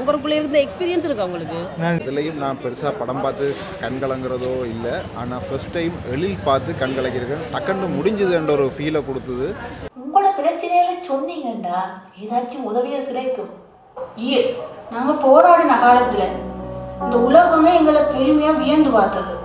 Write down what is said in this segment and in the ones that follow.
அங்கருக்குள்ளே இருந்த எக்ஸ்பீரியன்ஸ் இருக்கா உங்களுக்கு இதுலேயும் நான் பெருசாக படம் பார்த்து கண் கலங்குறதோ இல்லை ஆனால் ஃபர்ஸ்ட் டைம் எழில் பார்த்து கண் கலக்கியிருக்கேன் டக்குன்னு முடிஞ்சதுன்ற ஒரு ஃபீலை கொடுத்தது உங்களோட பிரச்சனைகளை சொன்னீங்கண்டா ஏதாச்சும் உதவியாக கிடைக்கும் எஸ் நாங்கள் போராடின காலத்தில் இந்த உலகமே எங்களை பெருமையாக வியந்து பார்த்தது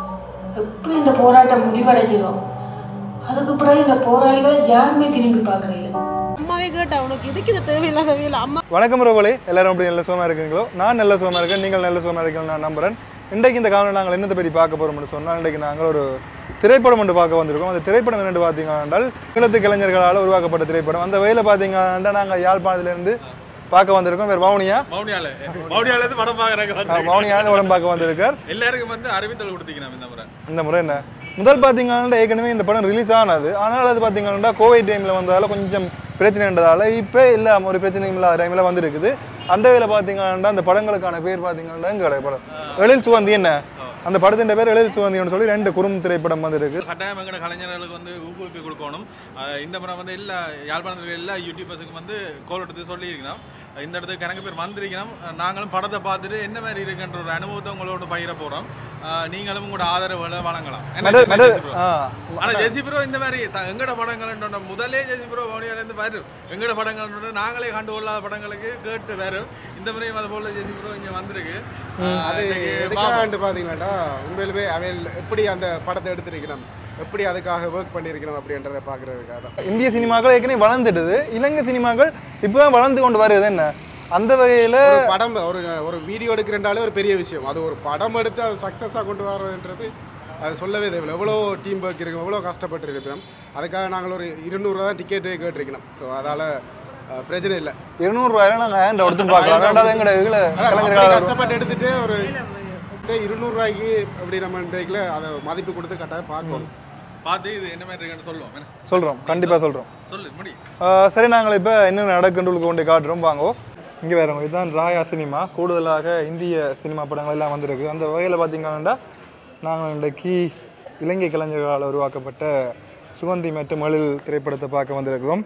எப்போ இந்த போராட்டம் முடிவடைஞ்சதோ அதுக்கு பிறகு இந்த போராளிகளை யாருமே திரும்பி பார்க்கறதில்ல அம்மாவே கேட்டா உனக்கு எதுக்கு இது தேவையில்லாத வேலை அம்மா வணக்கம் ரோபோலே எல்லாரும் அப்படி நல்ல சுகமாக இருக்கீங்களோ நான் நல்ல சுகமாக இருக்கேன் நீங்கள் நல்ல சுகமாக இருக்கீங்க நான் நம்புறேன் இன்றைக்கு இந்த காலம் நாங்கள் என்னத்தை பற்றி பார்க்க போகிறோம்னு சொன்னால் இன்றைக்கு நாங்கள் ஒரு திரைப்படம் ஒன்று பார்க்க வந்திருக்கோம் அந்த திரைப்படம் என்னென்னு பார்த்தீங்க என்றால் ஈழத்து கலைஞர்களால் உருவாக்கப்பட்ட திரைப்படம் அந்த வகையில் பார்த்தீங்கன்னா நாங்கள் யாழ்ப்பாணத்திலேருந்து பார்க்க வந்திருக்கோம் வேறு வவுனியா மௌனியால மௌனியால இருந்து படம் பாக்குறாங்க வவுனியா இந்த படம் பார்க்க வந்திருக்கார் எல்லாருக்கும் வந்து அறிவித்தல் கொடுத்தீங்க இந்த முறை இந்த முறை என்ன முதல் பார்த்தீங்கன்னா ஏற்கனவே இந்த படம் ரிலீஸ் ஆனது ஆனால் அது பார்த்தீங்கன்னா கோவிட் டைமில் வந்ததால கொஞ்சம் பிரச்சனைன்றதால இப்போ இல்லை ஒரு பிரச்சனையும் இல்லாத டைமில் வந்துருக்குது அந்த வேலை பார்த்தீங்கன்னா அந்த படங்களுக்கான பேர் பார்த்தீங்கன்னா எங்க படம் எழில் சுவந்தி என்ன அந்த படத்தின் பேர் எழில் சுவந்தின்னு சொல்லி ரெண்டு குறும் திரைப்படம் வந்திருக்கு கட்டாயம் எங்கட கலைஞர்களுக்கு வந்து ஊக்குவிப்பு கொடுக்கணும் அஹ் இந்த முறை வந்து எல்லா யாழ்ப்பாணத்தில் எல்லா யூடியூபர்ஸுக்கு வந்து கோல் எடுத்து சொல்லியிருக்கணும் இந்த இடத்துக்கு கணக்கு பேர் வந்திருக்கணும் அஹ் நாங்களும் படத்தை பார்த்துட்டு என்ன மாதிரி இருக்குன்ற ஒரு அனுபவத்தை உங்களோட பகிர போறோம் அஹ் நீங்களும் உங்களோட ஆதரவுகளை வழங்கலாம் என்ன மெடல் மெடல் ஜெசி bro? ஆ ஆனா ஜெசி ப்ரோ இந்த மாதிரி த- எங்கட படங்கள் முதலே ஜெசி ப்ரோ மௌனியால இருந்து பாரு எங்கட படங்கள் நாங்களே கண்டு கொள்ளாத படங்களுக்கு கேட்டு வேறு இந்த முறையும் அது போல ஜெசி ப்ரோ இங்க வந்திருக்கு அஹ் அது இன்னைக்கு பாப்போம். எதுக்காண்டு பார்த்தீங்கன்னா உண்மையிலுமே அவையில் எப்படி அந்த படத்தை எடுத்திருக்கணும் எப்படி அதுக்காக ஒர்க் பண்ணியிருக்கணும் அப்படின்றத பார்க்கறதுக்காக தான் இந்திய சினிமாக்கள் ஏற்கனவே வளர்ந்துடுது இலங்கை சினிமாக்கள் இப்போ தான் வளர்ந்து கொண்டு வருது என்ன அந்த வகையில் ஒரு படம் ஒரு ஒரு வீடியோ எடுக்கிறண்டாலே ஒரு பெரிய விஷயம் அது ஒரு படம் எடுத்து அது சக்ஸஸாக கொண்டு வரன்றது அது சொல்லவே தேவையில்லை எவ்வளோ டீம் ஒர்க் இருக்கும் எவ்வளோ கஷ்டப்பட்டு இருக்கிறோம் அதுக்காக நாங்கள் ஒரு இருநூறுவா தான் டிக்கெட்டே கேட்டிருக்கணும் ஸோ அதால் பிரச்சனை இல்லை இருநூறுவாயில நாங்கள் ஹேண்ட் எடுத்து பார்க்கலாம் ரெண்டாவது எங்கட இதில் அப்படி கலைஞர்கள் கஷ்டப்பட்டு எடுத்துட்டு ஒரு இருநூறுவாய்க்கு அப்படி நம்ம இன்றைக்கில் அதை மதிப்பு கொடுத்து கட்டாயம் பார்க்கணும் பார்த்து இது என்ன மாதிரி இருக்குன்னு சொல்லுவோம் என்ன? சொல்கிறோம் கண்டிப்பாக சொல்கிறோம் சொல்லு முடி ஆஹ் சரி நாங்கள் இப்போ என்ன நடக்குன்னு கொண்டு காட்டுறோம் வாங்கோ இங்கே வேற இதுதான் ராயா சினிமா கூடுதலாக இந்திய சினிமா படங்கள் எல்லாம் வந்திருக்கு அந்த வகையில் பார்த்தீங்கன்னா நாங்கள் இன்றைக்கு இலங்கை கலைஞர்களால் உருவாக்கப்பட்ட சுகந்தி மற்றும் மழில் திரைப்படத்தை பார்க்க வந்திருக்கிறோம்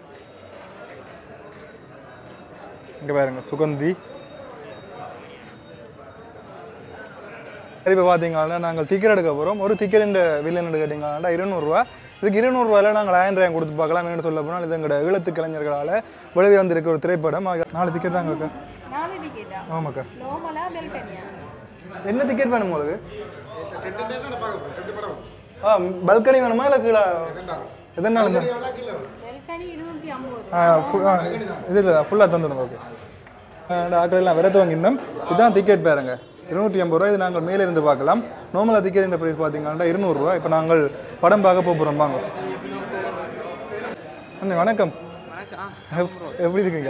இங்கே பாருங்க சுகந்தி சரி இப்போ பார்த்தீங்கன்னா நாங்கள் டிக்கெட் எடுக்க போகிறோம் ஒரு டிக்கெட் வில்லன் கேட்டிங்கன்னா இருநூறுவா இதுக்கு இருநூறுவாயில நாங்கள் ஆயிரம் ரூபாய் கொடுத்து பார்க்கலாம் என்ன சொல்ல போனால் இது எங்களோட ஈழத்து கலைஞர்களால் விளைவி வந்திருக்க ஒரு திரைப்படம் ஆக- நாலு டிக்கெட் தாங்க அக்கா நாலு டிக்கெட்டா ஆமாக்கா நோமலா பெல்கனியா என்ன டிக்கெட் வேணும் உங்களுக்கு ஆ பல்கனி வேணுமா இல்லை கீழே எதனால பெல்கனி இருநூற்றி ஐம்பது ஆ ஃபுல் ஆ இது இல்லை ஃபுல்லாக தந்துடுங்க ஓகே ஆக்கள் எல்லாம் விரத்து வாங்கியிருந்தோம் இதுதான் டிக்கெட் பேருங்க இருநூற்றி ஐம்பது ரூபா இது நாங்கள் மேலே இருந்து பார்க்கலாம் நார்மலாக டிக்கெட் ப்ரைஸ் பார்த்தீங்கன்னா இருநூறுவா இப்போ நாங்கள் படம் பார்க்க போகிறோம் வாங்க அண்ணே வணக்கம் எப்- எப்படி இருக்கீங்க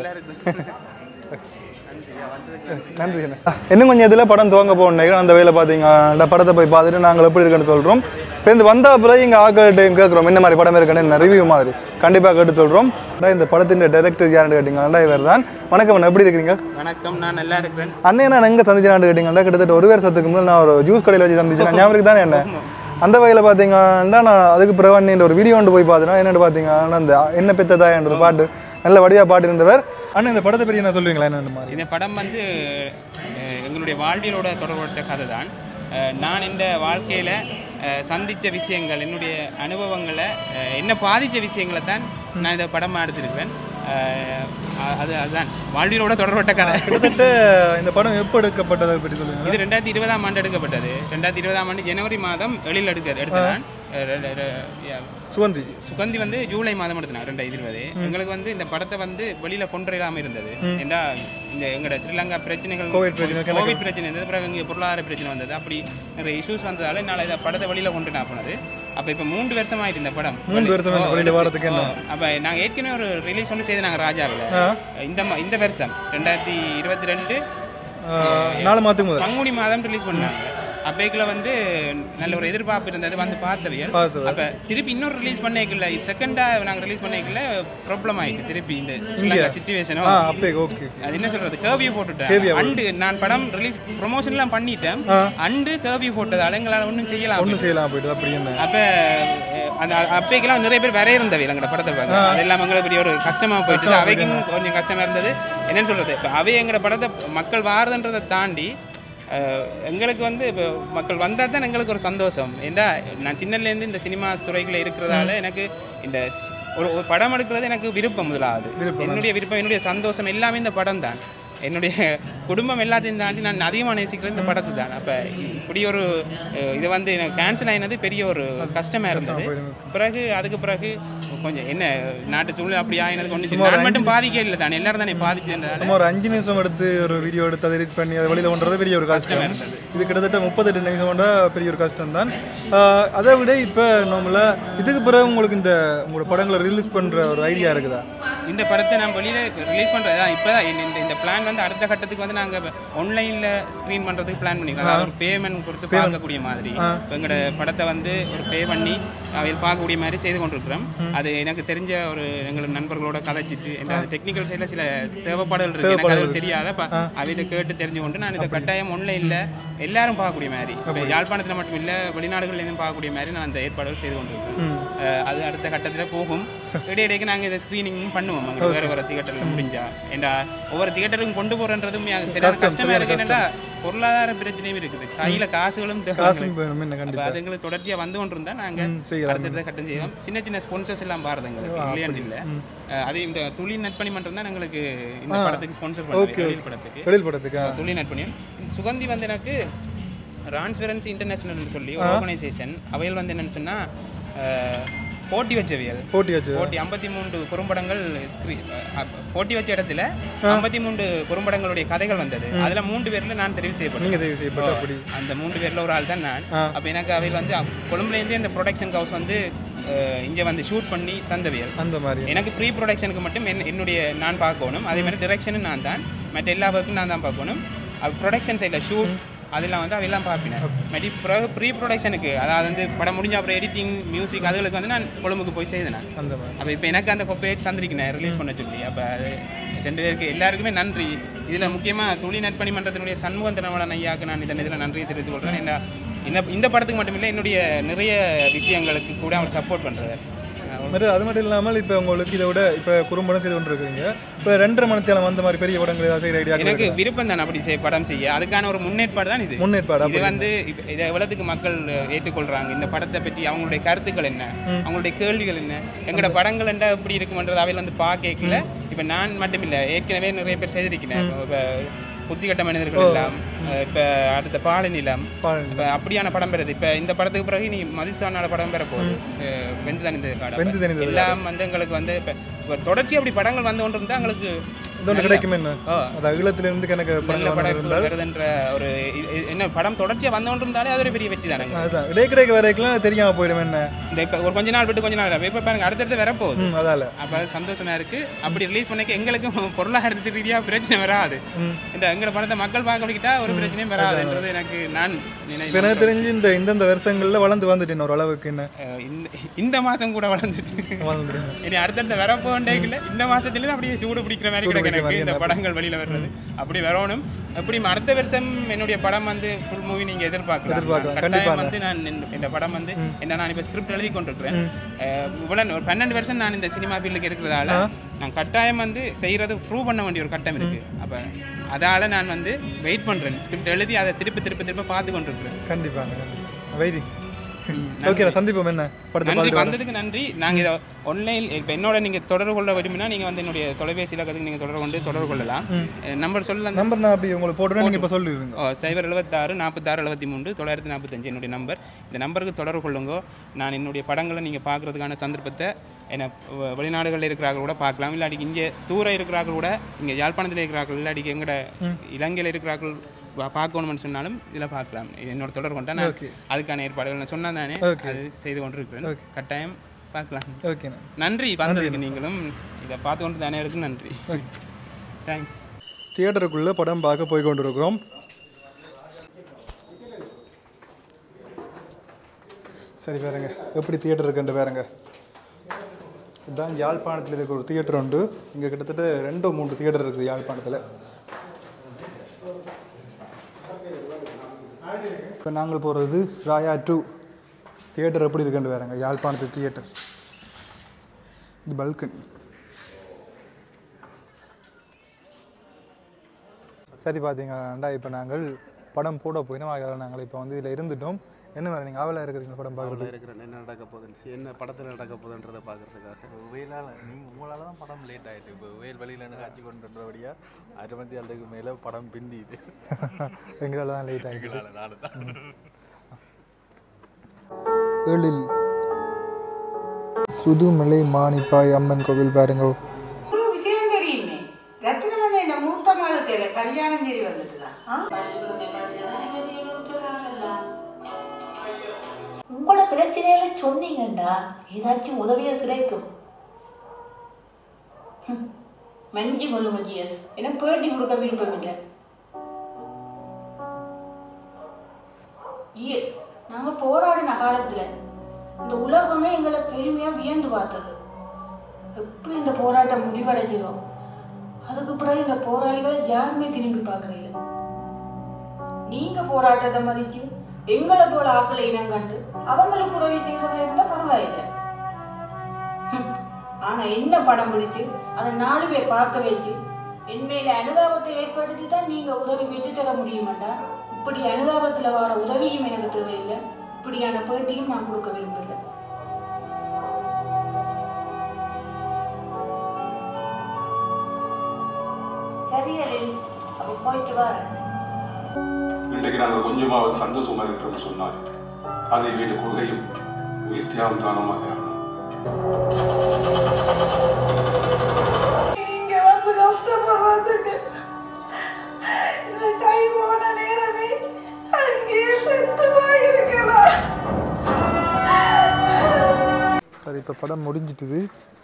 நன்றி அண்ணே இன்னும் கொஞ்சம் இதில் படம் துவங்க போகணும் அந்த வேலை பார்த்தீங்க அந்த படத்தை போய் பார்த்துட்டு நாங்கள் எப்படி இருக்குன்னு சொல்கிறோம் இப்போ இந்த வந்த பிறகு இங்கே ஆக்கள் டைம் கேட்குறோம் என்ன மாதிரி படம் இருக்குன்னு ரிவ்யூ மாதிரி கண்டிப்பாக கேட்டு சொல்கிறோம் இந்த படத்தின் டைரக்டர் யாருன்னு கேட்டிங்கன்னா இவர் தான் வணக்கம் அண்ணா எப்படி இருக்கீங்க வணக்கம் நான் நல்லா இருக்கிறேன் அண்ணே நான் எங்கே சந்திச்சான்னு கேட்டிங்கன்னா கிட்டத்தட்ட ஒரு வருஷத்துக்கு முதல் நான் ஒரு ஜூஸ் கடையில் வச்சு சந்திச்சேன் ஞாபகம் தானே என்ன அந்த வகையில் பார்த்தீங்கன்னா நான் அதுக்கு பிறகு அண்ணன் ஒரு வீடியோ ஒன்று போய் பார்த்தேன்னா என்னென்னு பார்த்தீங்கன்னா அந்த என்ன பெத்ததா என்ற ஒரு பாட்டு நல்ல வடிவாக பாட்டு இருந்தவர் அண்ணன் இந்த படத்தை பற்றி என்ன சொல்லுவீங்களா என்ன மாதிரி இந்த படம் வந்து அஹ், எங்களுடைய வாழ்வியலோட தொடர்புடைய கதை தான் அஹ், நான் இந்த வாழ்க்கையில் சந்தித்த விஷயங்கள் என்னுடைய அனுபவங்களை அஹ், என்ன பாதித்த விஷயங்களை தான் நான் இந்த படமாக எடுத்திருக்கிறேன் அஹ், அ- அது அதுதான் வாழ்வியலோட தொடர்பட்ட கதை கிட்டத்தட்ட இந்த படம் எப்போ எடுக்கப்பட்டதை பற்றி சொல்லுங்க இது ரெண்டாயிரத்தி இருபதாம் ஆண்டு எடுக்கப்பட்டது ரெண்டாயிரத்தி இருபதாம் ஆண்டு ஜனவரி மாதம் எழில் எடுக்க எடுத்ததான் அஹ், ரெ- ரெ- யா- சுகந்தி சுகந்தி வந்து ஜூலை மாதம் எடுத்தினாங்க ரெண்டாயிரத்தி இருபது எங்களுக்கு வந்து இந்த படத்தை வந்து வெளியில கொண்டு இல்லாமல் இருந்தது ஏன்னா இந்த எங்களோட ஸ்ரீலங்கா பிரச்சனைகள் கோவிட் பிரச்சனை, கோவிட் பிரச்சனை இருந்தது பிறகு இங்கே பொருளாதார பிரச்சனை வந்தது அப்படி நிறைய இஷ்யூஸ் வந்ததால என்னால் இந்த படத்தை வெளியில கொண்டு நான் போனது அப்போ இப்போ மூன்று வருஷம் ஆயிட்டு இந்த படம் மூன்று வருஷம் ஓ, வெளியில வாரத்துக்கு என்ன? அப்போ நாங்கள் ஏற்கனவே ஒரு ரிலீஸ் ஒன்று செய்து நாங்கள் ராஜாவில் இந்த ம- இந்த வருஷம் ரெண்டாயிரத்தி இருபத்தி ரெண்டு நாலு மாதத்துக்கு முதல் பங்குனி மாதம் ரிலீஸ் பண்ணாங்க அப்பேக்கில் வந்து நல்ல ஒரு எதிர்பார்ப்பு இருந்தது வந்து பார்த்தவியல் பார்த்தவர். அப்போ திருப்பி இன்னொரு ரிலீஸ் பண்ணிக்கல செகண்டாக நாங்கள் ரிலீஸ் பண்ணிக்கல ப்ராப்ளம் ஆயிட்டு திருப்பி இந்த ஸ்ரீலங்கா சுச்சுவேஷனும் ஆ அப்பே ஓகே அது என்ன சொல்றது கர்வியூ போட்டுட்டேன் அண்டு நான் படம் ரிலீஸ் ப்ரொமோஷன்லாம் பண்ணிட்டேன் அண்டு கர்வியூ போட்டதால எங்களால் ஒன்றும் செய்யலாம் ஒன்றும் செய்யலாம் போயிட்டு அப்படி என்ன அப்போ அந்த அப்பைக்கெல்லாம் நிறைய பேர் வரைய இருந்தவை எங்களோட படத்தை பார்க்க அதெல்லாம் எங்களுக்கு பெரிய ஒரு கஷ்டமாக போயிட்டு அவைக்கும் கொஞ்சம் கஷ்டமாக இருந்தது என்னன்னு சொல்கிறது இப்போ அவை எங்களோட படத்தை மக்கள் வாரதுன்றதை தாண்டி அஹ், எங்களுக்கு வந்து இப்போ மக்கள் வந்தால் தான் எங்களுக்கு ஒரு சந்தோஷம் ஏண்டா நான் சின்னலேருந்து இந்த சினிமா துறைகளில் இருக்கிறதால எனக்கு இந்த சி- ஒரு ஒரு படம் எடுக்கிறது எனக்கு விருப்பம் முதலாவது என்னுடைய விருப்பம் என்னுடைய சந்தோஷம் எல்லாமே இந்த படம் தான் என்னுடைய குடும்பம் எல்லாத்தையும் தாண்டி நான் அதிகமாக நேசிக்கிறது இந்த படத்தை தான் அப்போ இப்படி ஒரு அஹ், இது வந்து எனக்கு கேன்சல் ஆகினது பெரிய ஒரு கஷ்டமாக இருந்தது பிறகு அதுக்கு பிறகு கொஞ்சம் என்ன நாட்டு சூழ்நிலை அப்படி ஆகினது கொஞ்சம் நான் மட்டும் பாதிக்க இல்லை தானே எல்லாரும் தானே பாதிச்சேன் சும்மா ஒரு அஞ்சு நிமிஷம் எடுத்து ஒரு வீடியோ எடுத்து அதை எடிட் பண்ணி அதை வெளியில் பண்ணுறது பெரிய ஒரு கஷ்டம் இது கிட்டத்தட்ட முப்பத்தெட்டு நிமிஷம் கொண்டா பெரிய ஒரு கஷ்டம் தான் அதை விட இப்போ நம்மள இதுக்கு பிறகு உங்களுக்கு இந்த உங்களோட படங்களை ரிலீஸ் பண்ணுற ஒரு ஐடியா இருக்குதா இந்த படத்தை நான் வெளியில் ரிலீஸ் பண்ணுறது தான் இப்போ தான் இந்த இந்த பிளான் வந்து அடுத்த கட்டத்துக்கு வந்து நாங்கள் ஆன்லைனில் ஸ்க்ரீன் பண்ணுறதுக்கு பிளான் பண்ணிக்கிறோம் அதாவது ஒரு பேமெண்ட் கொடுத்து பார்க்கக்கூடிய மாதிரி இப்போ எங்களோட படத்தை வந்து ஒரு பே பண்ணி அவையில் பார்க்கக்கூடிய மாதிரி செய்து கொண்டிருக்கிறோம் அது எனக்கு தெரிஞ்ச ஒரு எங்களோட நண்பர்களோட கதைச்சிட்டு இந்த டெக்னிக்கல் சைடில் சில தேவைப்பாடுகள் இருக்கு எனக்கு அது தெரியாத அப்ப அவையில கேட்டு தெரிஞ்சு கொண்டு நான் இதை கட்டாயம் ஆன்லைனில் எல்லாரும் பார்க்கக்கூடிய மாதிரி இப்போ யாழ்ப்பாணத்தில் மட்டும் இல்லை வெளிநாடுகள்லேயும் பார்க்கக்கூடிய மாதிரி நான் அந்த ஏற்பாடுகள் செய்து கொண்டிருக்கிறேன் அஹ் அது அடுத்த கட்டத்தில் போகும் இடையிடைக்கு நாங்கள் இதை ஸ்க்ரீனிங் பண்ணுவோம் அங்கே வேறு வேறு தியேட்டரில் முடிஞ்சா ஏண்டா ஒவ்வொரு தியேட்டருக்கும் கொண்டு போகிறன்றதும் சரியான கஷ்டமாக இருக்கு என்னடா பொருளாதார பிரச்சனையும் இருக்குது கையில் காசுகளும் தேவை காசும் வேணும் என்ன அப்ப கண்டிப்பாக அது எங்களுக்கு தொடர்ச்சியாக வந்து கொண்டு இருந்தால் நாங்கள் செய்யலாம். அடுத்தடுத்த கட்டம் செய்வோம் சின்ன சின்ன ஸ்பான்சர்ஸ் எல்லாம் பாருது எங்களுக்கு இல்லையாண்டு இல்லை அது இந்த துளி நட்பணி மன்றம் தான் எங்களுக்கு இந்த படத்துக்கு ஸ்பான்சர் பண்ணுறது படத்துக்கு வெளியில் படத்துக்கா துளி நட்பணியம் சுகந்தி வந்து எனக்கு ரான்ஸ்பெரன்சி இன்டர்நேஷனல் சொல்லி ஒரு ஆர்கனைசேஷன் அவையில் வந்து என்னன்னு சொன்னால் போட்டி வச்சவியல் போட்டி வச்சு போட்டி ஐம்பத்தி மூன்று குறும்படங்கள் screen- அஹ் போட்டி வச்ச இடத்துல ஐம்பத்தி மூன்று குறும்படங்களுடைய கதைகள் வந்தது அதுல மூன்று பேர்ல நான் தெரிவு செய்யப்பட்டேன் நீங்கள் தெரிவு செய்யப்பட்ட அப்படி அந்த மூன்று பேர்ல ஒரு ஆள் தான் நான் அப்ப எனக்கு அவையில் வந்து அப்- கொழும்புலேருந்தே இந்த ப்ரொடக்ஷன் ஹவுஸ் வந்து அஹ், இங்க வந்து ஷூட் பண்ணி தந்தவியல் அந்த மாதிரி எனக்கு ப்ரீ ப்ரொடக்ஷனுக்கு மட்டும் என்ன- என்னுடைய நான் பார்க்கணும் அதே மாதிரி டிரெக்ஷனும் நான் தான் மற்ற எல்லா ஒர்க்கும் நான் தான் பார்க்கணும் ப்ரொடக்ஷன் சைடில் ஷூட் அதெல்லாம் வந்து அவையெல்லாம் பார்ப்பினேன் மறுபடி பிறகு ப்ரீ ப்ரொடக்ஷனுக்கு அதாவது வந்து படம் முடிஞ்ச அப்புறம் எடிட்டிங் மியூசிக் அதுகளுக்கு வந்து நான் கொழும்புக்கு போய் செய்தேன் நான் அந்த மாதிரி அப்போ இப்போ எனக்கு அந்த கொப்பரேட் தந்திருக்கேன் ரிலீஸ் பண்ண சொல்லி அப்போ அது ரெண்டு பேருக்கு எல்லாருக்குமே நன்றி இதில் முக்கியமாக துளி நட்பணி மன்றத்தினுடைய சண்முகம் தினவளன் ஐயாவுக்கு நான் இதன் இதில் நன்றியை தெரிவித்துக் கொள்கிறேன் என்ன இந்த இந்த படத்துக்கு மட்டுமில்லை என்னுடைய நிறைய விஷயங்களுக்கு கூட அவர் சப்போர்ட் பண்ணுறாரு மாதிரி அது மட்டும் இல்லாமல் இப்போ உங்களுக்கு இதை விட இப்போ குறும்படம் செய்து கொண்டு இருக்கிறீங்க இப்போ ரெண்டரை மணித்தேலம் அந்த மாதிரி பெரிய படங்கள் ஏதாவது செய்கிற ஐடியா எனக்கு விருப்பம் தான் அப்படி செய்ய படம் செய்ய அதுக்கான ஒரு முன்னேற்பாடு தான் இது முன்னேற்பாடு இது வந்து இப்ப இதை எவ்வளவுக்கு மக்கள் ஏற்றுக்கொள்றாங்க இந்த படத்தை பற்றி அவங்களுடைய கருத்துக்கள் என்ன அவங்களுடைய கேள்விகள் என்ன எங்களோட படங்கள் என்ன எப்படி இருக்குமன்றது அவையில் வந்து பார்க்கல இப்போ நான் மட்டும் இல்லை ஏற்கனவே நிறைய பேர் செய்திருக்கிறேன் இப்போ புத்திகட்ட மனிதர்கள் எல்லாம் இப்போ அடுத்த பாலை நிலம் பாலை இப்போ அப்படியான படம் பெறுது இப்போ இந்த படத்துக்கு பிறகு நீ மதுசானால படம் பெற போகுது அஹ் வெந்து தணிந்தது காடு வெந்து தணிந்தது எல்லாம் வந்து எங்களுக்கு வந்து இப்போ தொடர்ச்சி அப்படி படங்கள் வந்து கொண்டு இருந்தால் எங்களுக்கு இதோட கிடைக்கும் என்ன ஓ. அது அகிலத்திலிருந்து எனக்கு நல்ல படங்கள் படம் இருந்தால் வருதுன்ற ஒரு இ- இ- என்ன படம் தொடர்ச்சியா வந்து கொண்டு இருந்தாலே அது ஒரு பெரிய வெற்றி தானங்க அதுதான் இடைக்கிடைக்கு வரைக்கும் தெரியாம போயிடும் என்ன இந்த இப்போ ஒரு கொஞ்ச நாள் விட்டு கொஞ்ச நாள் இப்போ பாருங்க அடுத்தடுத்து வரப்போகுது ம் அதால அப்போ அது சந்தோஷமா இருக்கு அப்படி ரிலீஸ் பண்ணக்க எங்களுக்கும் பொருளாதார ரீதியா பிரச்சனை வராது இந்த எங்களை படத்தை மக்கள் பார்க்க வைக்கிட்டா ஒரு பிரச்சனையும் வராதுன்றது எனக்கு நான் நினை- இப்போ எனக்கு தெரிஞ்சு இந்த இந்தந்த வருஷங்கள்ல வளர்ந்து வந்துட்டேன் ஒரு அளவுக்கு என்ன அஹ் இந்த இந்த மாசம் கூட வளர்ந்துட்டு வளர்ந்துட்டேன் இனி அடுத்தடுத்த வரப்போண்டேக்கல இந்த மாசத்துல அப்படியே சூடு பிடிக்கிற மாதிரி கிடக்கு எனக்கு இந்த படங்கள் வெளியில வர்றது அப்படி வரணும் எப்படி அடுத்த வருஷம் என்னுடைய படம் வந்து ஃபுல் மூவி நீங்க எதிர்பார்க்கலாம் எதிர்பார்க்கலாம், நான் கட்டாயம் வந்து நான் இந்த- இந்த படம் வந்து என்ன நான் இப்போ ஸ்கிரிப்ட் எழுதி கொண்டிருக்கிறேன் அஹ் இவ்வளவு ஒரு பன்னெண்டு வருஷம் நான் இந்த சினிமா ஃபீல்டுக்கு இருக்கிறதால நான் கட்டாயம் வந்து செய்யறது ப்ரூவ் பண்ண வேண்டிய ஒரு கட்டம் இருக்கு அப்ப அதால நான் வந்து வெயிட் பண்றேன் ஸ்கிரிப்ட் எழுதி அதை திருப்பி திருப்பி திருப்பி பார்த்து கொண்டிருக்கிறேன் கண்டிப்பாங்க வெயிட்டிங் ஓகே சந்திப்போம் என்ன படத்தை நன்றி பார்த்துட்டு வரேன். வந்ததுக்கு நன்றி நாங்கள் இதை ஒன்லைன் இப்போ என்னோட நீங்கள் தொடர்பு கொள்ள விரும்பினா நீங்கள் வந்து என்னுடைய தொலைபேசி இலக்கத்துக்கு நீங்கள் தொடர்பு கொண்டு தொடர்பு கொள்ளலாம் நம்பர் சொல்லலாம் நம்பர் நான் அப்படி உங்களுக்கு போட்டுறேன் நீங்கள் இப்போ சொல்லிடுங்க ஓ சைபர் எழுபத்தாறு நாற்பத்தாறு எழுபத்தி மூணு தொள்ளாயிரத்தி நாற்பத்தஞ்சு என்னுடைய நம்பர் இந்த நம்பருக்கு தொடர்பு கொள்ளுங்க நான் என்னுடைய படங்களை நீங்கள் பார்க்குறதுக்கான சந்தர்ப்பத்தை என்ன வ- வெளிநாடுகளில் இருக்கிறார்கள் கூட பார்க்கலாம் இல்லாட்டிக்கு இங்கே தூர இருக்கிறார்கள் கூட இங்கே யாழ்ப்பாணத்தில் இருக்கிறார்கள் இல்லாட்டிக்கு எங்கட இலங்கையில் இருக்கிறார்கள் வா- பார்க்கணும்னு சொன்னாலும் இதில் பார்க்கலாம் இது என்னோட தொடர்பு கொண்டா நான் அதுக்கான ஏற்பாடுகள் நான் சொன்னா தானே அது செய்து கொண்டிருக்கிறேன் கட்டாயம் பார்க்கலாம் ஓகேண்ணா நன்றி வந்ததுக்கு நீங்களும் இதை பார்த்து கொண்டு தானே இருக்கு நன்றி தேங்க்ஸ் தியேட்டருக்குள்ளே படம் பார்க்க போய் கொண்டிருக்கிறோம் சரி பாருங்க எப்படி தியேட்டர் இருக்குன்ட்டு பாருங்க இதுதான் யாழ்ப்பாணத்தில் இருக்கிற ஒரு தியேட்டர் உண்டு இங்கே கிட்டத்தட்ட ரெண்டோ மூன்று தியேட்டர் இருக்குது யாழ்ப்பாணத்தில் இப்போ நாங்கள் போகிறது ராயா டூ தியேட்டர் எப்படி இருக்குன்னு வேறங்க யாழ்ப்பாணத்து தியேட்டர் இது பல்கனி சரி பார்த்தீங்களாண்டா இப்போ நாங்கள் படம் போட போயினோம் அதனால் நாங்கள் இப்போ வந்து இதில் இருந்துட்டோம் என்ன வேறு நீங்கள் ஆவலாக இருக்கிறீங்க படம் பார்க்குறது இருக்கிறேன் என்ன நடக்க போகுதுன்னு என்ன படத்தில் நடக்க போகுதுன்றதை பார்க்கறதுக்காக வெயிலால் நீங்கள் உங்களால் தான் படம் லேட் ஆகிட்டு இப்போ வெயில் வெளியில் எனக்கு காட்சி கொண்டுன்றபடியாக அரை மணி அதுக்கு மேலே படம் பிந்திது எங்களால் தான் லேட் ஆகிடுது எங்களால் நானு தான் எழில் சுதுமலை மாணிப்பாய் அம்மன் கோவில் பாருங்க ஒரு விஷயம் தெரியுமே ரத்னமணி இந்த மூத்த மாளுக்கு கல்யாணம் சரி வந்துட்டுதான் உங்களோட பிரச்சனையில சொன்னீங்கண்டா ஏதாச்சும் உதவியா கிடைக்கும் ஹம், மன்னிச்சு கொள்ளுங்க ஜிஎஸ் எனக்கு பேட்டி கொடுக்க விருப்பம் இல்லை ஜிஎஸ் நாங்க போராடின காலத்துல இந்த உலகமே எங்களை பெருமையா வியந்து பார்த்தது எப்போ இந்த போராட்டம் முடிவடைஞ்சதோ அதுக்கு பிறகு இந்த போராளிகளை யாருமே திரும்பி பார்க்கறதில்ல நீங்க போராட்டத்தை மதிச்சு எங்களை போல ஆக்களை இனம் கண்டு அவங்களுக்கு உதவி செய்யறதா இருந்தா பரவாயில்லை ஹம். ஆனா என்ன படம் பிடிச்சு அதை நாலு பேர் பார்க்க வச்சு என் மேல அனுதாபத்தை ஏற்படுத்தி தான் நீங்க உதவி பெற்று தர முடியுமாண்டா இப்படி அனுதாபத்துல வர உதவியும் எனக்கு தேவையில்லை இப்படியான பேட்டியும் நான் கொடுக்க விரும்பல சரி அலில் அப்ப போயிட்டு வரேன் இன்றைக்கு நாங்கள் கொஞ்சமாவது சந்தோஷமா இருக்கிறோம்னு சொன்னால் அதை வீட்டு கொள்கையும் உயிர் தியாகம் தானமாக இங்க வந்து கஷ்டப்படுறதுக்கு இந்த கை போன நேரமே அங்கேயே செத்து போயிருக்கலாம் சரி இப்போ படம் முடிஞ்சிட்டுது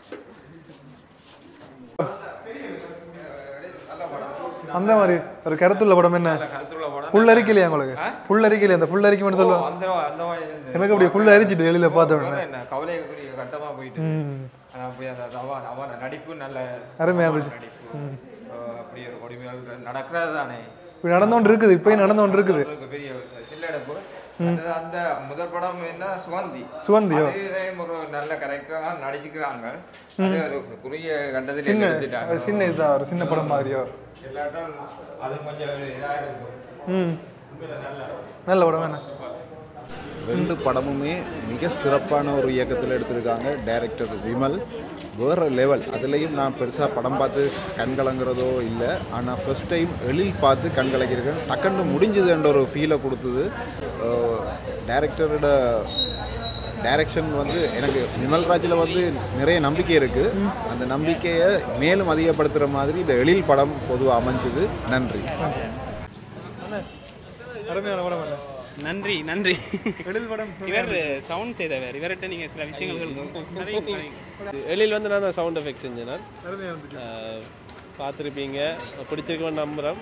அந்த மாதிரி ஒரு கருத்துள்ள படம் என்ன புல் அரிக்கலையா உங்களுக்கு புல் அரிக்கலையா அந்த புல் அரிக்க மட்டும் சொல்லுவாங்க அந்த அந்த மாதிரி இருந்து எனக்கு அப்படியே ஃபுல் அரிச்சிட்டு வெளியில பார்த்த உடனே என்ன கவலைக்குரிய கட்டமா போயிட்டு ம். ஆனா அப்படி அந்த அவன் அவன் நடிப்பு நல்ல அருமையா இருந்துச்சு. நடிப்பு ம். அஹ் அப்படி ஒரு ஒளிமையால் நடக்கிறது தானே இப்படி நடந்தோண்டு இருக்குது இப்பயும் நடந்தோண்டு இருக்குது இருக்கு பெரிய சில்லடைப்பு அடுத்தது அந்த முதல் படம் என்ன சுகந்தி சுகந்தியோ? அதுலயும் ஒரு நல்ல கரெக்டரா நடிச்சுக்கிறாங்க அது ஒரு குறுகிய கட்டத்தில் சின்ன எடுத்துட்டாங்க அது சின்ன இதுதான் ஒரு சின்ன படம் மாதிரியோ எல்லாட்டும் அது கொஞ்சம் ஒரு இதா இருக்கும் ம் உண்மையில நல்ல நல்ல படம் என்ன ரெண்டு படமுமே மிக சிறப்பான ஒரு இயக்கத்தில் எடுத்திருக்காங்க டைரக்டர் விமல் வேறு லெவல் அதுலேயும் நான் பெருசாக படம் பார்த்து கண் கலங்குறதோ இல்லை ஆனால் ஃபர்ஸ்ட் டைம் எழில் பார்த்து கண் கலக்கியிருக்கேன் டக்குன்னு முடிஞ்சதுன்ற ஒரு ஃபீலை கொடுத்தது டைரக்டரோட டைரக்ஷன் வந்து எனக்கு விமல்ராஜில் வந்து நிறைய நம்பிக்கை இருக்குது அந்த நம்பிக்கையை மேலும் அதிகப்படுத்துகிற மாதிரி இந்த எழில் படம் பொதுவாக அமைஞ்சது நன்றி அருமையான படம் என்ன நன்றி நன்றி எழில் படம் இவர் சவுண்ட் செய்தவர் இவர்கிட்ட நீங்க சில விஷயங்கள் எழில் வந்து நான் சவுண்ட் எஃபெக்ட் செஞ்சேன் நான் அருமையா இருந்துச்சு ஆஹ் பார்த்திருப்பீங்க பிடிச்சிருக்கோன்னு நம்புகிறேன்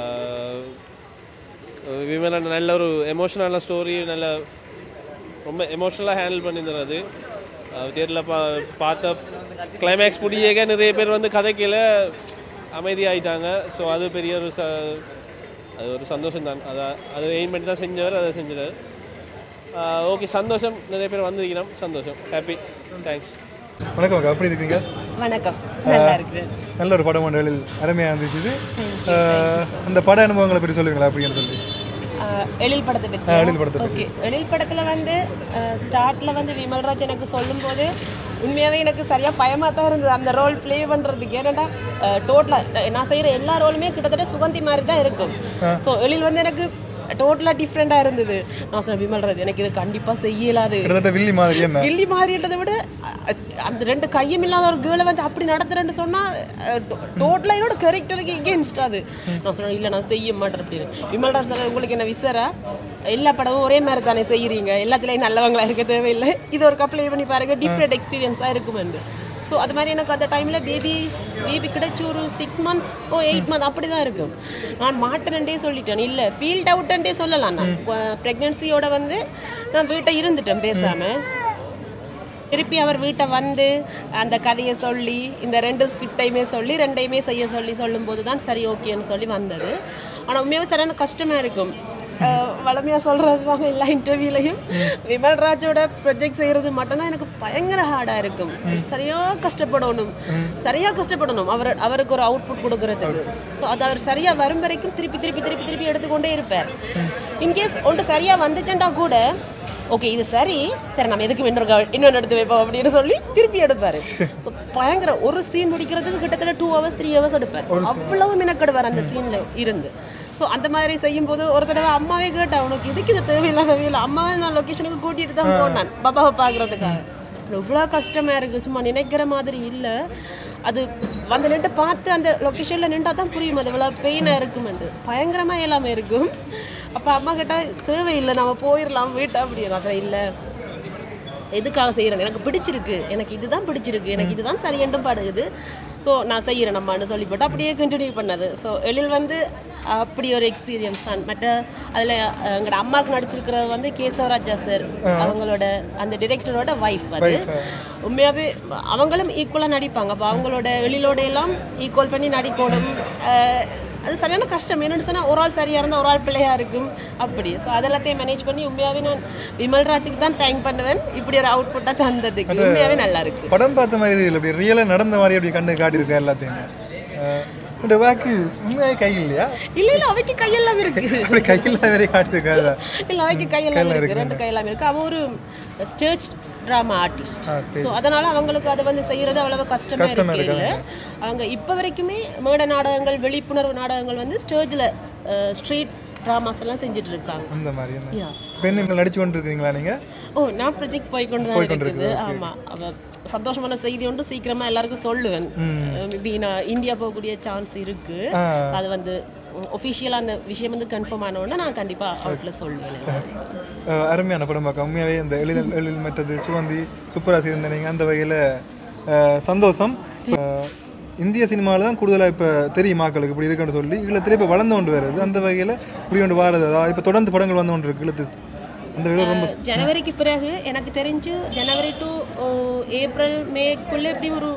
விமலன் நல்ல ஒரு எமோஷனலான ஸ்டோரி நல்ல ரொம்ப எமோஷ்னலாக ஹேண்டில் பண்ணியிருந்தது தியேட்டரில் பா பார்த்த கிளைமேக்ஸ் முடியக நிறைய பேர் வந்து கதைக்கையில் அமைதியாயிட்டாங்க ஸோ அது பெரிய ஒரு ச அது ஒரு சந்தோஷம் தான் அதை அதை எய்ம் பண்ணி தான் செஞ்சவர் அதை செஞ்சார் ஓகே சந்தோஷம் நிறைய பேர் வந்திருக்கிறோம் சந்தோஷம் ஹாப்பி தேங்க்ஸ் வணக்கம் அக்கா எப்படி இருக்கீங்க வணக்கம் நல்லா இருக்கிறேன் நல்ல ஒரு படம் ஒன்று எழில் அருமையாக இருந்துச்சு அஹ், அந்த பட அனுபவங்களை பற்றி சொல்லுவீங்களா அப்படின்னு சொல்லி ஆஹ் எழில் படத்தை பற்றி ஆ, எழில் படத்தை பத்தி. ஓகே எழில் படத்தில் வந்து ஸ்டார்ட்டில் வந்து விமல்ராஜ் எனக்கு சொல்லும்போது உண்மையாகவே எனக்கு சரியாக பயமாக தான் இருந்தது அந்த ரோல் ப்ளே பண்ணுறதுக்கு ஏன்னாடா டோட்டலாக நான் செய்கிற எல்லா ரோலுமே கிட்டத்தட்ட சுகந்தி மாதிரி தான் இருக்கும் ஸோ எழில் வந்து எனக்கு டோட்டலாக டிஃப்ரெண்ட்டாக இருந்தது நான் சொன்னேன் விமல்ராஜ் எனக்கு இது கண்டிப்பாக செய்யலாது கிட்டத்தட்ட வில்லி மாதிரி என்ன கில்லி மாதிரின்றதை விட அ- அந்த ரெண்டு கையும் இல்லாத ஒரு கேர்ளை வந்து அப்படி நடத்துறேன்னு சொன்னால் டோட்டலாக என்னோட கேரக்டருக்கு எகேன்ஸ்ட் அது நான் சொன்னேன் இல்லை நான் செய்ய மாட்டேன் அப்படின்னு விமல்ராஜ் சார் உங்களுக்கு என்ன விசரா எல்லா படமும் ஒரே மாதிரி தானே செய்கிறீங்க எல்லாத்துலேயும் நல்லவங்களா இருக்க தேவையில்லை இது ஒரு கப்பல் பண்ணி பாருங்க டிஃப்ரெண்ட் எக்ஸ்பீரியன்ஸாக இருக்குமெண்டு ஸோ அது மாதிரி எனக்கு அந்த டைமில் பேபி பேபி கிடைச்சி ஒரு six month or eight month அப்படி தான் இருக்கும் நான் மாட்டேன்டே சொல்லிட்டேன் இல்லை ஃபீல்ட் அவுட்டன்டே சொல்லலாம் நான் ப்ரெக்னென்சியோட வந்து நான் வீட்டை இருந்துட்டேன் பேசாமல் திருப்பி அவர் வீட்டை வந்து அந்த கதையை சொல்லி இந்த ரெண்டு ஸ்கிரிப்டையுமே சொல்லி ரெண்டையுமே செய்ய சொல்லி சொல்லும்போது தான் சரி ஓகேன்னு சொல்லி வந்தது ஆனால் உண்மையாகவே சரியான கஷ்டமாக இருக்கும் அஹ் வ- வளமையாக சொல்கிறது தான் எல்லா இன்டர்வியூலையும் விமல் ராஜோட ப்ரொஜெக்ட் செய்கிறது மட்டும்தான் எனக்கு பயங்கர ஹார்டாக இருக்கும் சரியாக கஷ்டப்படணும் சரியாக கஷ்டப்படணும் அவர் அவருக்கு ஒரு அவுட்புட் கொடுக்கறதுக்கு ஸோ அது அவர் சரியாக வரும் வரைக்கும் திருப்பி திருப்பி திருப்பி திருப்பி எடுத்துக்கொண்டே இருப்பார் இன்கேஸ் ஒன்று சரியாக வந்துச்சுட்டா கூட ஓகே இது சரி சரி நம்ம எதுக்கு இன்னொரு க- இன்னொன்று எடுத்து வைப்போம் அப்படின்னு சொல்லி திருப்பி எடுப்பாரு ஸோ பயங்கர ஒரு சீன் முடிக்கிறதுக்கு கிட்டத்தட்ட டூ ஹவர்ஸ் த்ரீ ஹவர்ஸ் எடுப்பார் அவ்வளவு மெனக்கெடுவார் அந்த சீன்ல இருந்து ஸோ அந்த மாதிரி செய்யும்போது ஒரு தடவை அம்மாவே கேட்டா உனக்கு இதுக்கு இது தேவையில்லாத வேலை அம்மாவை நான் லொக்கேஷனுக்கு கூட்டிட்டு தான் போனேன் பாபாவை பார்க்கறதுக்காக எவ்வளோ கஷ்டமா இருக்கு சும்மா நினைக்கிற மாதிரி இல்லை அது வந்து நின்று பார்த்து அந்த லொக்கேஷனில் நின்றா தான் புரியும் அது எவ்வளோ பெயினாக இருக்குமெண்டு பயங்கரமாக எல்லாமே இருக்கும் அப்போ அம்மா கேட்டால் தேவையில்லை நம்ம போயிடலாம் வீட்டை அப்படின்னு அப்புறம் இல்லை எதுக்காக செய்கிறேன் எனக்கு பிடிச்சிருக்கு எனக்கு இதுதான் பிடிச்சிருக்கு எனக்கு இதுதான் சரியென்றும் படுகுது ஸோ நான் செய்கிறேன் நம்மன்னு சொல்லி போட்டு அப்படியே கண்டினியூ பண்ணது ஸோ எழில் வந்து அப்படி ஒரு எக்ஸ்பீரியன்ஸ் தான் மற்ற அதில் எங்களோட அம்மாவுக்கு நடிச்சிருக்கிறது வந்து கேசவராஜா சார் அவங்களோட அந்த டிரெக்டரோட ஒய்ஃப் அது உண்மையாகவே அவங்களும் ஈக்குவலாக நடிப்பாங்க அப்போ அவங்களோட எழிலோட எல்லாம் ஈக்குவல் பண்ணி நடிக்கணும் அஹ், அது சரியான கஷ்டம் என்னன்னு சொன்னால் ஒரு ஆள் சரியாக இருந்தால் ஒரு ஆள் பிள்ளையா இருக்கும் அப்படி ஸோ அதெல்லாத்தையும் மேனேஜ் பண்ணி உண்மையாகவே நான் விமல்ராஜுக்கு தான் தேங்க் பண்ணுவேன் இப்படி ஒரு அவுட்புட்டாக தந்ததுக்கு உண்மையாகவே நல்லா இருக்கு படம் பார்த்த மாதிரி இல்லை அப்படி ரியலாக நடந்த மாதிரி அப்படி கண்ணு காட்டியிருக்கேன் எல்லாத்தையும் அஹ் இந்த வாக்கு உண்மையாக கை இல்லையா இல்ல இல்ல அவைக்கு கையெல்லாம் இருக்கு அப்படி கையில் வேற காட்டியிருக்காது இல்ல அவைக்கு கையெல்லாம் இருக்கு ரெண்டு கையெல்லாம் இருக்கு அவ ஒரு ஸ்டேஜ் டிராமா ஆர்டிஸ்ட் ஸோ அதனால அவங்களுக்கு அதை வந்து செய்யறது அவ்வளவு கஷ்டமா கஷ்டமா இருக்கு இருக்கு, இல்ல அவங்க இப்போ வரைக்குமே மேடை நாடகங்கள் விழிப்புணர்வு நாடகங்கள் வந்து ஸ்டேஜில் ஸ்ட்ரீட் ட்ராமாஸ் எல்லாம் செஞ்சுட்டு இருக்காங்க அந்த மாதிரி என்ன Yeah. பெண் நீங்கள் நடிச்சு கொண்டு இருக்கீங்களா நீங்கள் ஓ நான் ப்ரொஜெக்ட் போய் கொண்டு தான் இருக்குது ஆமா அவ சந்தோஷமான செய்தி ஒன்று சீக்கிரமா எல்லாருக்கும் சொல்லுவேன் மேபி நான் இந்தியா போகக்கூடிய சான்ஸ் இருக்கு ஆ. அது வந்து ஒஃபிஷியலாக அந்த விஷயம் வந்து கன்ஃபார்ம் ஆன உடனே நான் கண்டிப்பா அவுட்ல சொல்லுவேன் அஹ் அருமையான படம் பார்க்க உண்மையாகவே இந்த எழில் எழில் மற்றது சுகந்தி சூப்பராக இருந்தீங்க அந்த வகையில் சந்தோஷம் அஹ் இந்திய சினிமாவில் தான் கூடுதலாக இப்போ தெரியும் மக்களுக்கு இப்படி இருக்குன்னு சொல்லி ஈழத்தில் இப்போ வளர்ந்து கொண்டு வருது அந்த வகையில் இப்படி கொண்டு வாரது அதாவது இப்போ தொடர்ந்து படங்கள் வந்து கொண்டு இருக்கு ஈழத்து அந்த வகையில் ரொம்ப ஜனவரிக்கு பிறகு எனக்கு தெரிஞ்சு ஜனவரி டு ஏப்ரல் மேக்குள்ளே எப்படி ஒரு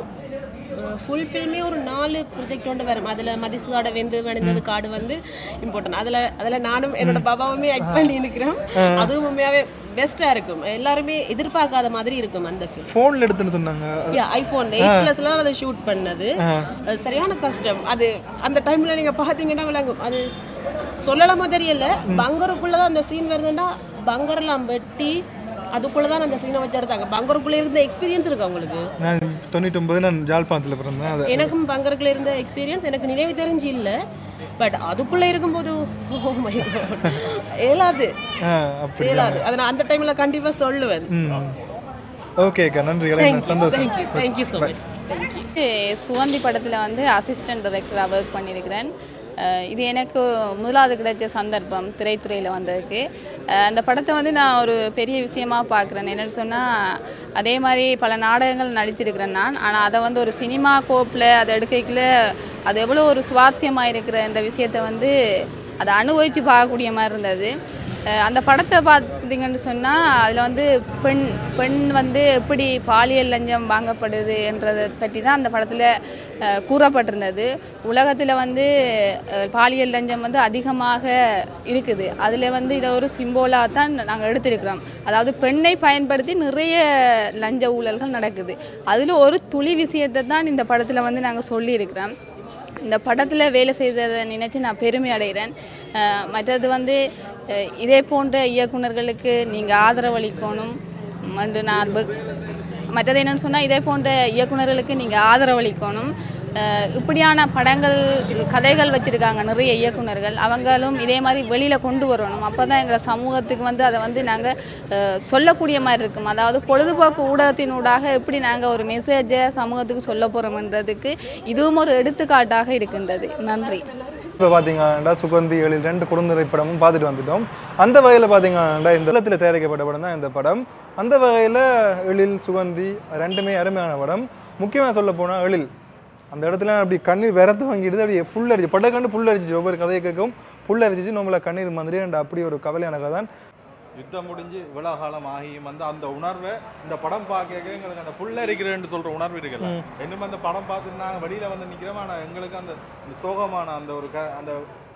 ஃபுல் ஃபில்மே ஒரு நாலு ப்ரொஜெக்ட் கொண்டு வரும் அதில் மதிசுதாட வெந்து வணிந்தது காடு வந்து இம்பார்ட்டன்ட் அதில் அதில் நானும் என்னோட பாபாவுமே ஆக்ட் பண்ணி இருக்கிறோம் அதுவும் உண்மையாகவே பெஸ்ட்டாக இருக்கும் எல்லாருமே எதிர்பார்க்காத மாதிரி இருக்கும் அந்த ஃபில்ம் ஃபோனில் எடுத்துன்னு சொன்னாங்க ஐஃபோன் எயிட் ப்ளஸ்லாம் அதை ஷூட் பண்ணது அது சரியான கஷ்டம் அது அந்த டைமில் நீங்கள் பார்த்தீங்கன்னா விளங்கும் அது சொல்லலாமா தெரியல பங்கருக்குள்ளே தான் அந்த சீன் வருதுன்னா பங்கரெல்லாம் வெட்டி அதுக்குள்ளே தான் அந்த சீனை வச்சு எடுத்தாங்க பங்கருக்குள்ளே இருந்த எக்ஸ்பீரியன்ஸ் இருக்கு அவங்களுக்கு நான் தொண்ணூற்றொம்பது நான் ஜாழ்ப்பாணத்தில் பிறந்தேன் அதை எனக்கும் பங்கருக்குள்ள இருந்த எக்ஸ்பீரியன்ஸ் எனக்கு நினைவு தெரிஞ்சு இல்லை பட் அதுக்குள்ளே இருக்கும்போது oh my God. இயலாது ஆ அப்படி இயலாது அதை நான் அந்த டைமில் கண்டிப்பாக சொல்லுவேன் ம் ஓகேக்கா நன்றி இளைஞர் சந்தோஷம் thank you thank you so much thank you Suganthi படத்தில் வந்து அசிஸ்டன்ட் டைரக்டராக ஒர்க் பண்ணியிருக்கிறேன் அஹ் இது எனக்கு முதலாவது கிடைச்ச சந்தர்ப்பம் திரைத்துறையில் வந்ததுக்கு அஹ் அந்த படத்தை வந்து நான் ஒரு பெரிய விஷயமா பார்க்குறேன் என்னென்னு சொன்னால் அதே மாதிரி பல நாடகங்கள் நடிச்சிருக்கிறேன் நான் ஆனால் அதை வந்து ஒரு சினிமா கோப்பில் அதை எடுக்கல அது எவ்வளோ ஒரு சுவாரஸ்யமாக இருக்கிற இந்த விஷயத்தை வந்து அதை அனுபவித்து பார்க்கக்கூடிய மாதிரி இருந்தது அஹ் அந்த படத்தை பார்த்தீங்கன்னு சொன்னால் அதில் வந்து பெண் பெண் வந்து எப்படி பாலியல் லஞ்சம் வாங்கப்படுது என்றதை பற்றி தான் அந்த படத்தில் அஹ், கூறப்பட்டிருந்தது உலகத்தில் வந்து அஹ், பாலியல் லஞ்சம் வந்து அதிகமாக இருக்குது அதில் வந்து இதை ஒரு சிம்போலாக தான் நாங்கள் எடுத்திருக்கிறோம் அதாவது பெண்ணை பயன்படுத்தி நிறைய லஞ்ச ஊழல்கள் நடக்குது அதில் ஒரு துளி விஷயத்தை தான் இந்த படத்தில் வந்து நாங்கள் சொல்லியிருக்கிறோம் இந்த படத்தில் வேலை செய்ததை நினைச்சு நான் பெருமை அடைகிறேன் அஹ் மற்றது வந்து அஹ் இதே போன்ற இயக்குனர்களுக்கு நீங்கள் ஆதரவளிக்கணும் என்று நான் வெ- மற்றது என்னென்னு சொன்னால் இதே போன்ற இயக்குனர்களுக்கு நீங்கள் ஆதரவளிக்கணும் அஹ் இப்படியான படங்கள் கதைகள் வச்சுருக்காங்க நிறைய இயக்குனர்கள் அவங்களும் இதே மாதிரி வெளியில் கொண்டு வரணும் அப்போ தான் எங்களை சமூகத்துக்கு வந்து அதை வந்து நாங்கள் சொல்லக்கூடிய மாதிரி இருக்கும் அதாவது பொழுதுபோக்கு ஊடகத்தினூடாக எப்படி நாங்கள் ஒரு மெசேஜை சமூகத்துக்கு சொல்ல போகிறோம்ன்றதுக்கு இதுவும் ஒரு எடுத்துக்காட்டாக இருக்கின்றது நன்றி இப்போ பார்த்தீங்கன்னா சுகந்தி எழில் ரெண்டு குறுந்துரை படமும் பார்த்துட்டு வந்துட்டோம் அந்த வகையில் பார்த்தீங்கன்னா இந்த இல்லத்தில் தயாரிக்கப்பட்ட படம் தான் இந்த படம் அந்த வகையில் எழில் சுகந்தி ரெண்டுமே அருமையான படம் முக்கியமாக சொல்ல போனால் எழில் அந்த இடத்துல அப்படி கண்ணீர் விரத்து வாங்கிடுது அப்படியே புல் அடிச்சு பட்டக்கண்டு புல் அடிச்சிச்சு ஒவ்வொரு கதையை கேட்கும் புல் அடிச்சிச்சு நம்மள கண்ணீர் மாதிரி அண்ட் அப்படி ஒரு கவலையான கதை தான் யுத்தம் முடிஞ்சு இவ்வளோ காலம் ஆகியும் வந்து அந்த உணர்வை இந்த படம் பார்க்க எங்களுக்கு அந்த புல்ல இருக்கிறேன்னு சொல்ற உணர்வு இருக்குல்ல இன்னும் அந்த படம் பார்த்துட்டு நாங்கள் வெளியில வந்து நிக்கிறோம் ஆனா எங்களுக்கு அந்த அந்த சோகமான அந்த ஒரு க அந்த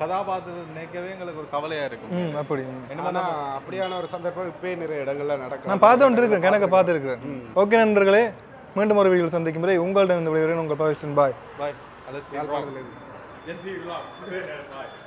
கதாபாத்திரத்தை நினைக்கவே எங்களுக்கு ஒரு கவலையா இருக்கும் ம் அப்படி என்ன ஆனா அப்படியான ஒரு சந்தர்ப்பம் இப்பயே நிறைய இடங்கள்ல நடக்கும் நான் பார்த்து கொண்டு இருக்கேன் கணக்க பார்த்துருக்கிறேன் ஓகே நண்பர்களே மீண்டும் ஒரு வீடியோவில் சந்திக்கும் முறை உங்கள்கிட்ட இந்த விடைபெறுகிறேன் உங்கள் பவிஷன் பாய் பாய் யாழ்ப்பாணத்துல இருந்து. Just leave it alone. Bye.